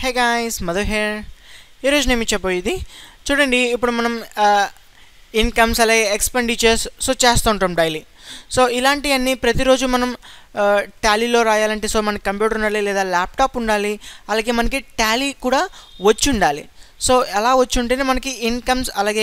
hey guys Madhu hair ఈరోజు నేను మీకు చెప్పబోయేది చూడండి ఇప్పుడు మనం ఇన్కమ్స్ అలాగే ఎక్స్పెండిచర్స్ సో చేస్తూ ఉంటాం డైలీ సో ఇలాంటివన్నీ ప్రతిరోజు మనం టాలీలో రాయాలంటే సో మనకి కంప్యూటర్ ఉండాలి లేదా ల్యాప్టాప్ ఉండాలి అలాగే మనకి టాలీ కూడా వచ్చి ఉండాలి సో ఎలా వచ్చి ఉంటేనే మనకి ఇన్కమ్స్ అలాగే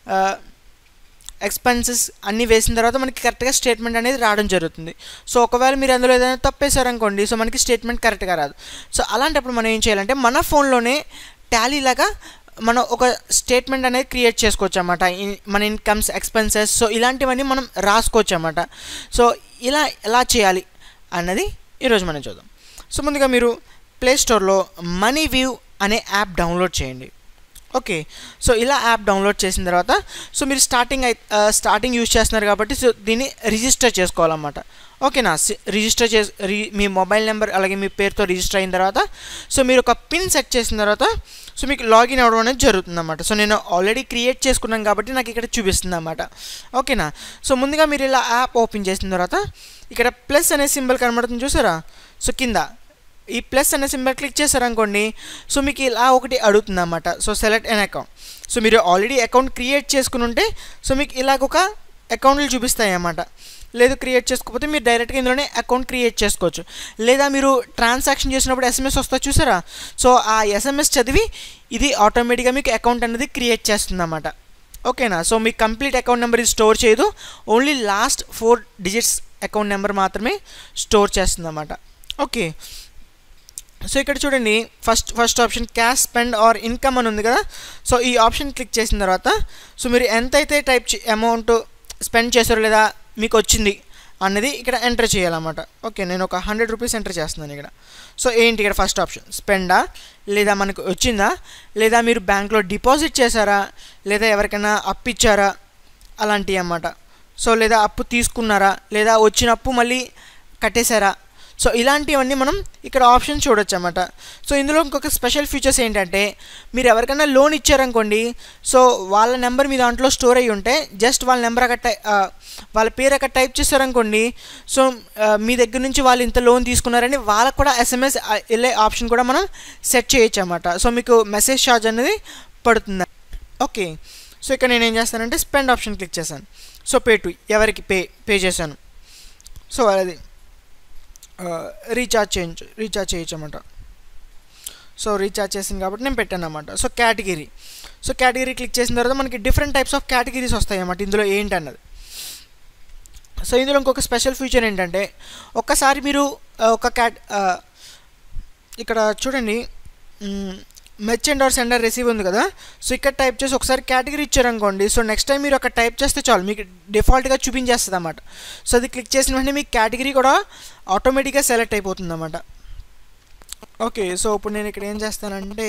ఎక్స్పెన్సెస్ అన్నీ వేసిన తర్వాత మనకి కరెక్ట్గా స్టేట్మెంట్ అనేది రావడం జరుగుతుంది సో ఒకవేళ మీరు అందులో ఏదైనా తప్పేశారనుకోండి సో మనకి స్టేట్మెంట్ కరెక్ట్గా రాదు సో అలాంటప్పుడు మనం ఏం చేయాలంటే మన ఫోన్లోనే టాలీ లాగా మనం ఒక స్టేట్మెంట్ అనేది క్రియేట్ చేసుకోవచ్చు అన్నమాట మన ఇన్కమ్స్ ఎక్స్పెన్సెస్ సో ఇలాంటివన్నీ మనం రాసుకోవచ్చు అన్నమాట సో ఇలా ఎలా చేయాలి అన్నది ఈరోజు మనం చూద్దాం సో ముందుగా మీరు ప్లే స్టోర్లో మనీ వ్యూ అనే యాప్ డౌన్లోడ్ చేయండి ఓకే సో ఇలా యాప్ డౌన్లోడ్ చేసిన తర్వాత సో మీరు స్టార్టింగ్ అయి స్టార్టింగ్ యూజ్ చేస్తున్నారు కాబట్టి సో దీన్ని రిజిస్టర్ చేసుకోవాలన్నమాట ఓకేనా రిజిస్టర్ చే మీ మొబైల్ నెంబర్ అలాగే మీ పేరుతో రిజిస్టర్ అయిన తర్వాత సో మీరు ఒక పిన్ సెట్ చేసిన తర్వాత సో మీకు లాగిన్ అవ్వడం అనేది జరుగుతుంది అన్నమాట సో నేను ఆల్రెడీ క్రియేట్ చేసుకున్నాను కాబట్టి నాకు ఇక్కడ చూపిస్తుంది అన్నమాట ఓకేనా సో ముందుగా మీరు ఇలా యాప్ ఓపెన్ చేసిన తర్వాత ఇక్కడ ప్లస్ అనే సింబల్ కనబడుతుంది చూసారా సో కింద ఈ ప్లస్ అనే సింబల్ క్లిక్ చేశారనుకోండి సో మీకు ఇలా ఒకటి అడుగుతుంది అన్నమాట so select an account so మీరు ఆల్రెడీ అకౌంట్ క్రియేట్ చేసుకుని ఉంటే సో మీకు ఇలాగ ఒక అకౌంట్లు చూపిస్తాయి అన్నమాట లేదు క్రియేట్ చేసుకోకపోతే మీరు డైరెక్ట్గా ఇందులోనే అకౌంట్ క్రియేట్ చేసుకోవచ్చు లేదా మీరు ట్రాన్సాక్షన్ చేసినప్పుడు ఎస్ఎంఎస్ వస్తా చూసారా సో ఆ ఎస్ఎంఎస్ చదివి ఇది ఆటోమేటిక్గా మీకు అకౌంట్ అనేది క్రియేట్ చేస్తుంది అన్నమాట ఓకేనా సో మీ కంప్లీట్ అకౌంట్ నెంబర్ ఇది స్టోర్ చేయదు only last four digits account number మాత్రమే స్టోర్ చేస్తుంది అన్నమాట ఓకే సో ఇక్కడ చూడండి first first option cash spend or income అని ఉంది కదా సో ఈ ఆప్షన్ క్లిక్ చేసిన తర్వాత సో మీరు ఎంతైతే టైప్ అమౌంట్ స్పెండ్ చేశారో లేదా మీకు వచ్చింది అన్నది ఇక్కడ ఎంటర్ చేయాలన్నమాట ఓకే నేను ఒక హండ్రెడ్ రూపీస్ ఎంటర్ చేస్తున్నాను ఇక్కడ సో ఏంటి ఇక్కడ ఫస్ట్ ఆప్షన్ స్పెండా లేదా మనకు వచ్చిందా లేదా మీరు బ్యాంక్లో డిపాజిట్ చేశారా లేదా ఎవరికైనా అప్పు ఇచ్చారా అలాంటివి అన్నమాట సో లేదా అప్పు తీసుకున్నారా లేదా వచ్చిన అప్పు మళ్ళీ కట్టేశారా సో ఇలాంటివన్నీ మనం ఇక్కడ ఆప్షన్ చూడొచ్చు అన్నమాట సో ఇందులో ఇంకొక స్పెషల్ ఫీచర్స్ ఏంటంటే మీరు ఎవరికైనా లోన్ ఇచ్చారనుకోండి సో వాళ్ళ నెంబర్ మీ దాంట్లో స్టోర్ అయ్యి ఉంటే జస్ట్ వాళ్ళ నెంబర్ అక్కడ టై వాళ్ళ పేరు అక్కడ టైప్ చేశారనుకోండి సో మీ దగ్గర నుంచి వాళ్ళు ఇంత లోన్ తీసుకున్నారని వాళ్ళకు కూడా ఎస్ఎంఎస్ వెళ్ళే ఆప్షన్ కూడా మనం సెట్ చేయొచ్చు అన్నమాట సో మీకు మెసేజ్ ఛార్జ్ అనేది పడుతుంది ఓకే సో ఇక్కడ నేను ఏం చేస్తానంటే స్పెండ్ ఆప్షన్ క్లిక్ చేశాను సో పే టు ఎవరికి పే పే చేశాను సో అది రీఛార్జ్ చేయించు రీఛార్జ్ చేయొచ్చు అన్నమాట సో రీఛార్జ్ చేసింది కాబట్టి నేను పెట్టాను అనమాట so category so category click చేసిన తర్వాత మనకి డిఫరెంట్ టైప్స్ ఆఫ్ కేటగిరీస్ వస్తాయి అన్నమాట ఇందులో ఏంటి అన్నది సో ఇందులో ఇంకొక స్పెషల్ ఫీచర్ ఏంటంటే ఒక్కసారి మీరు ఒక క్యాట్ ఇక్కడ చూడండి మెర్చెంట్ ఆర్ సెండర్ రిసీవ్ ఉంది కదా సో ఇక్కడ టైప్ చేసి ఒకసారి కేటగిరీ ఇచ్చారనుకోండి సో నెక్స్ట్ టైం మీరు అక్కడ టైప్ చేస్తే చాలు మీకు డిఫాల్ట్గా చూపించేస్తుంది అన్నమాట సో అది క్లిక్ చేసిన వెంటనే మీకు కేటగిరీ కూడా ఆటోమేటిక్గా సెలెక్ట్ అయిపోతుంది అన్నమాట ఓకే సో ఇప్పుడు నేను ఇక్కడ ఏం చేస్తానంటే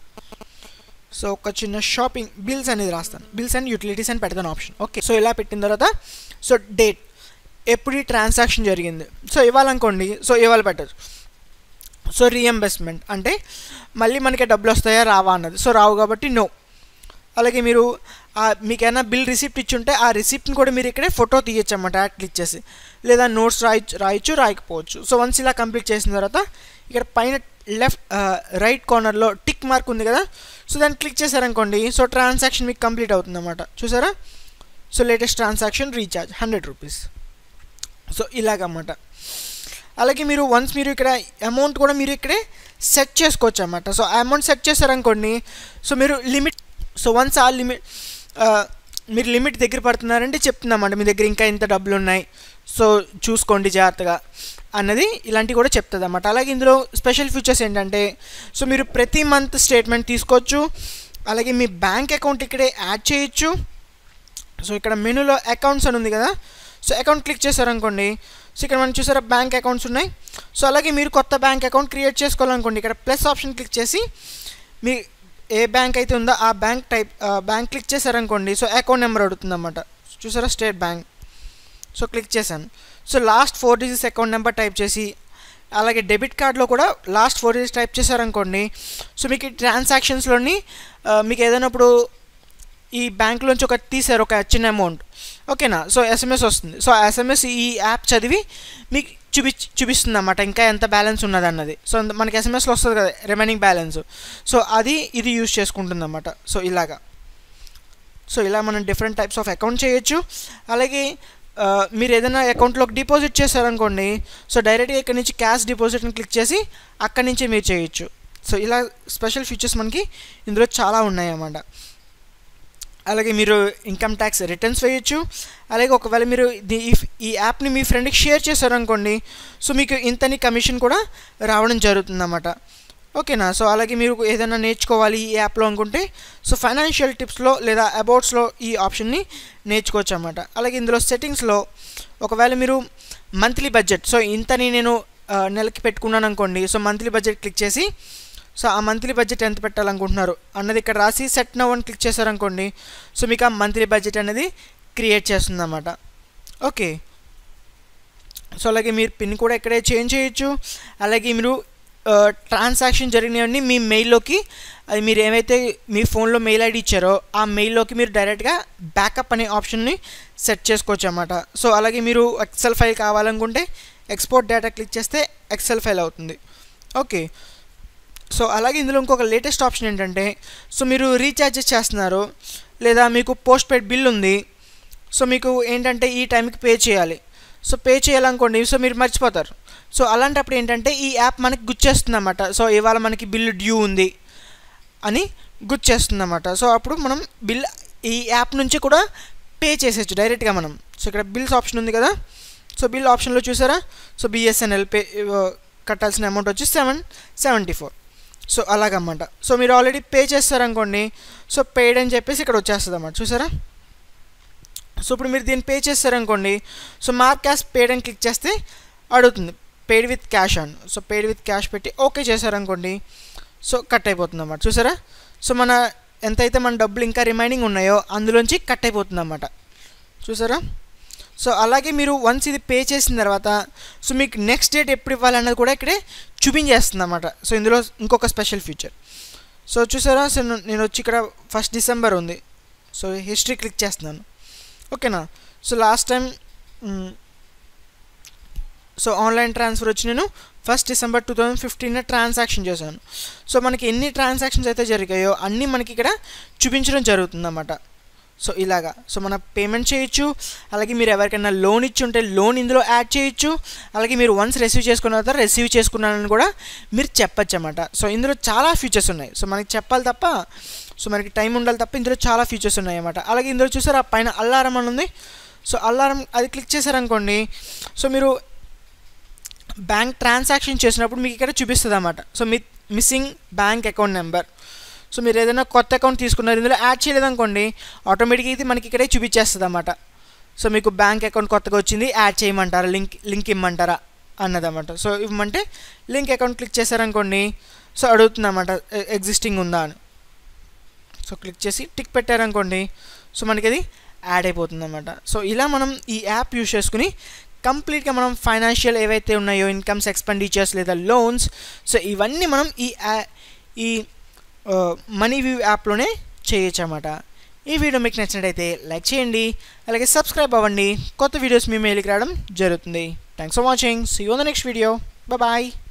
సో ఒక చిన్న షాపింగ్ బిల్స్ అనేది రాస్తాను బిల్స్ అండ్ యూటిలిటీస్ అని పెడతాను ఆప్షన్ ఓకే సో ఇలా పెట్టిన తర్వాత సో డేట్ ఎప్పుడు ఈ ట్రాన్సాక్షన్ జరిగింది సో ఇవ్వాలనుకోండి సో ఇవాళ పెట్టచ్చు సో రీఎంబర్స్మెంట్ అంటే మళ్ళీ మనకి డబ్బులు వస్తాయా రావా అన్నది సో రావు కాబట్టి నో అలాగే మీరు మీకు ఏమైనా బిల్ రిసిప్ట్ ఇచ్చుంటే ఆ రిసిప్ట్ని కూడా మీరు ఇక్కడే ఫోటో తీయచ్చు అన్నమాట యాడ్ క్లిక్ చేసి లేదా నోట్స్ రాయచ్చు రాయొచ్చు రాయకపోవచ్చు సో వన్స్ ఇలా కంప్లీట్ చేసిన తర్వాత ఇక్కడ పైన లెఫ్ట్ రైట్ కార్నర్లో టిక్ మార్క్ ఉంది కదా సో దాన్ని క్లిక్ చేశారనుకోండి సో ట్రాన్సాక్షన్ మీకు కంప్లీట్ అవుతుంది అన్నమాట చూసారా so latest transaction recharge hundred rupees so ఇలాగన్నమాట అలాగే మీరు వన్స్ మీరు ఇక్కడ అమౌంట్ కూడా మీరు ఇక్కడే సెట్ చేసుకోవచ్చు అన్నమాట సో ఆ అమౌంట్ సెట్ చేశారనుకోండి సో మీరు లిమిట్ సో వన్స్ ఆ లిమిట్ మీరు లిమిట్ దగ్గర పడుతున్నారంటే చెప్తుందన్నమాట మీ దగ్గర ఇంకా ఇంత డబ్బులు ఉన్నాయి సో చూసుకోండి జాగ్రత్తగా అన్నది ఇలాంటివి కూడా చెప్తుంది అన్నమాట అలాగే ఇందులో స్పెషల్ ఫీచర్స్ ఏంటంటే సో మీరు ప్రతి మంత్ స్టేట్మెంట్ తీసుకోవచ్చు అలాగే మీ బ్యాంక్ అకౌంట్ ఇక్కడే యాడ్ చేయొచ్చు సో ఇక్కడ మెనూలో అకౌంట్స్ అని ఉంది కదా సో అకౌంట్ క్లిక్ చేశారనుకోండి సో ఇక్కడ మనం చూసారా బ్యాంక్ అకౌంట్స్ ఉన్నాయి సో అలాగే మీరు కొత్త బ్యాంక్ అకౌంట్ క్రియేట్ చేసుకోవాలనుకోండి ఇక్కడ ప్లస్ ఆప్షన్ క్లిక్ చేసి మీ ఏ బ్యాంక్ అయితే ఉందో ఆ బ్యాంక్ టైప్ బ్యాంక్ క్లిక్ చేశారనుకోండి సో అకౌంట్ నెంబర్ అడుగుతుంది అన్నమాట చూసారా స్టేట్ బ్యాంక్ సో క్లిక్ చేశాను so last four digits account number type చేసి అలాగే డెబిట్ కార్డ్లో కూడా లాస్ట్ ఫోర్ డిజిట్స్ టైప్ చేశారనుకోండి సో మీకు ఈ ట్రాన్సాక్షన్స్లోని మీకు ఏదైనా ఇప్పుడు ఈ బ్యాంక్లోంచి ఒక తీసారు ఒక చిన్న అమౌంట్ ఓకేనా సో ఎస్ఎంఎస్ వస్తుంది సో ఎస్ఎంఎస్ ఈ యాప్ చదివి మీకు చూపి చూపిస్తుంది అన్నమాట ఇంకా ఎంత బ్యాలెన్స్ ఉన్నది అన్నది సో మనకి ఎస్ఎంఎస్లో వస్తుంది కదా రిమైనింగ్ బ్యాలెన్స్ సో అది ఇది యూజ్ చేసుకుంటుంది అన్నమాట సో ఇలాగా సో ఇలా మనం డిఫరెంట్ టైప్స్ ఆఫ్ అకౌంట్ చేయొచ్చు అలాగే ఆ, మీరు ఏదైనా అకౌంట్లోకి డిపాజిట్ చేశారనుకోండి సో డైరెక్ట్గా ఇక్కడ నుంచి క్యాష్ డిపాజిట్ని క్లిక్ చేసి అక్కడి నుంచే మీరు చేయొచ్చు సో ఇలా స్పెషల్ ఫీచర్స్ మనకి ఇందులో చాలా ఉన్నాయి అన్నమాట అలాగే మీరు ఇన్కమ్ ట్యాక్స్ రిటర్న్స్ వేయొచ్చు అలాగే ఒకవేళ మీరు ది- ఈ- ఈ యాప్ని మీ ఫ్రెండ్కి షేర్ చేశారనుకోండి సో మీకు ఇంతని కమిషన్ కూడా రావడం జరుగుతుందన్నమాట ఓకేనా సో అలాగే మీరు ఏదైనా నేర్చుకోవాలి ఈ యాప్లో అనుకుంటే సో ఫైనాన్షియల్ టిప్స్లో లేదా అబౌట్స్లో ఈ ఆప్షన్ని నేర్చుకోవచ్చు అన్నమాట అలాగే ఇందులో సెట్టింగ్స్లో ఒకవేళ మీరు మంత్లీ బడ్జెట్ సో ఇంతని నేను ఆ, నెలకి పెట్టుకున్నాను అనుకోండి సో మంత్లీ బడ్జెట్ క్లిక్ చేసి సో ఆ మంత్లీ బడ్జెట్ ఎంత పెట్టాలనుకుంటున్నారు అన్నది ఇక్కడ రాసి సెట్ నవ్ అని క్లిక్ చేశారనుకోండి సో మీకు ఆ మంత్లీ బడ్జెట్ అనేది క్రియేట్ చేస్తుంది అన్నమాట ఓకే సో అలాగే మీరు పిన్ కూడా ఇక్కడే చేంజ్ చేయొచ్చు అలాగే మీరు ట్రాన్సాక్షన్ జరిగినవన్నీ మీ మెయిల్లోకి అది మీరు ఏమైతే మీ ఫోన్లో మెయిల్ ఐడి ఇచ్చారో ఆ మెయిల్లోకి మీరు డైరెక్ట్గా బ్యాకప్ అనే ఆప్షన్ని సెట్ చేసుకోవచ్చు అన్నమాట సో అలాగే మీరు ఎక్సెల్ ఫైల్ కావాలనుకుంటే ఎక్స్పోర్ట్ డేటా క్లిక్ చేస్తే ఎక్సెల్ ఫైల్ అవుతుంది ఓకే సో అలాగే ఇందులో ఇంకొక లేటెస్ట్ ఆప్షన్ ఏంటంటే సో మీరు రీఛార్జెస్ చేస్తున్నారు లేదా మీకు పోస్ట్ పెయిడ్ బిల్ ఉంది సో మీకు ఏంటంటే ఈ టైంకి పే చేయాలి సో పే చేయాలనుకోండి సో మీరు మర్చిపోతారు సో అలాంటప్పుడు ఏంటంటే ఈ యాప్ మనకి గుర్చేస్తుంది అన్నమాట సో ఇవాళ మనకి బిల్లు డ్యూ ఉంది అని గుర్చేస్తుంది అన్నమాట సో అప్పుడు మనం బిల్ ఈ యాప్ నుంచి కూడా పే చేసేయచ్చు డైరెక్ట్గా మనం సో ఇక్కడ బిల్స్ ఆప్షన్ ఉంది కదా సో బిల్ ఆప్షన్లో చూసారా సో బిఎస్ఎన్ఎల్ పే కట్టాల్సిన అమౌంట్ వచ్చి సెవెన్ సెవెంటీ ఫోర్ సో అలాగన్నమాట సో మీరు ఆల్రెడీ పే చేస్తారనుకోండి సో పేడ్ అని చెప్పేసి ఇక్కడ వచ్చేస్తుంది అన్నమాట చూసారా సో ఇప్పుడు మీరు దీన్ని పే చేస్తారనుకోండి సో మార్క్ క్యాష్ పేడ్ అని క్లిక్ చేస్తే అడుగుతుంది పేడ్ విత్ క్యాష్ అని సో పేడ్ విత్ క్యాష్ పెట్టి ఓకే చేశారనుకోండి సో కట్ అయిపోతుంది అన్నమాట చూసారా సో మన ఎంతైతే మన డబ్బులు ఇంకా రిమైనింగ్ ఉన్నాయో అందులోంచి కట్ అయిపోతుంది అన్నమాట చూసారా సో అలాగే మీరు వన్స్ ఇది పే చేసిన తర్వాత సో మీకు నెక్స్ట్ డేట్ ఎప్పుడు ఇవ్వాలన్నది కూడా ఇక్కడే చూపించేస్తుంది అన్నమాట సో ఇందులో ఇంకొక స్పెషల్ ఫీచర్ సో చూసారా సో నేను- నేను వచ్చి ఇక్కడ ఫస్ట్ డిసెంబర్ ఉంది సో హిస్టరీ క్లిక్ చేస్తున్నాను ఓకేనా so last time so online transfer వచ్చి నేను first December two thousand fifteen transaction చేశాను సో మనకి ఎన్ని ట్రాన్సాక్షన్స్ అయితే జరిగాయో అన్నీ మనకి ఇక్కడ చూపించడం జరుగుతుందన్నమాట సో ఇలాగా సో మనం పేమెంట్ చేయొచ్చు అలాగే మీరు ఎవరికైనా లోన్ ఇచ్చి ఉంటే లోన్ ఇందులో యాడ్ చేయొచ్చు అలాగే మీరు వన్స్ రిసీవ్ చేసుకున్న తర్వాత రిసీవ్ చేసుకున్నానని కూడా మీరు చెప్పచ్చు అన్నమాట సో ఇందులో చాలా ఫీచర్స్ ఉన్నాయి సో మనకి చెప్పాలి తప్ప సో మనకి టైం ఉండాలి తప్ప ఇందులో చాలా ఫీచర్స్ ఉన్నాయి అన్నమాట అలాగే ఇందులో చూసారా పైన అల్లారం అని ఉంది సో అల్లారం అది క్లిక్ చేశారనుకోండి సో మీరు బ్యాంక్ ట్రాన్సాక్షన్ చేసినప్పుడు మీకు ఇక్కడ చూపిస్తుంది అన్నమాట సో మీ missing bank account number so మీరు ఏదైనా కొత్త అకౌంట్ తీసుకున్నారు ఇందులో యాడ్ చేయలేదనుకోండి ఆటోమేటిక్గా ఇది మనకి ఇక్కడే చూపించేస్తుంది అన్నమాట సో మీకు బ్యాంక్ అకౌంట్ కొత్తగా వచ్చింది యాడ్ చేయమంటారా లింక్ లింక్ ఇమ్మంటారా అన్నదన్నమాట సో ఇవ్వమంటే లింక్ అకౌంట్ క్లిక్ చేశారనుకోండి సో అడుగుతుంది అన్నమాట ఎగ్జిస్టింగ్ ఉందా అని సో క్లిక్ చేసి టిక్ పెట్టారనుకోండి సో మనకి అది యాడ్ అయిపోతుంది అనమాట సో ఇలా మనం ఈ యాప్ యూస్ చేసుకుని కంప్లీట్గా మనం ఫైనాన్షియల్ ఏవైతే ఉన్నాయో ఇన్కమ్స్ ఎక్స్పెండిచర్స్ లేదా లోన్స్ సో ఇవన్నీ మనం ఈ యా- ఈ మనీ వ్యూ యాప్లోనే చేయొచ్చు అన్నమాట ఈ వీడియో మీకు నచ్చినట్టయితే లైక్ చేయండి అలాగే సబ్స్క్రైబ్ అవ్వండి కొత్త వీడియోస్ మీ మెయిల్కి రావడం జరుగుతుంది thanks for watching see you the next video bye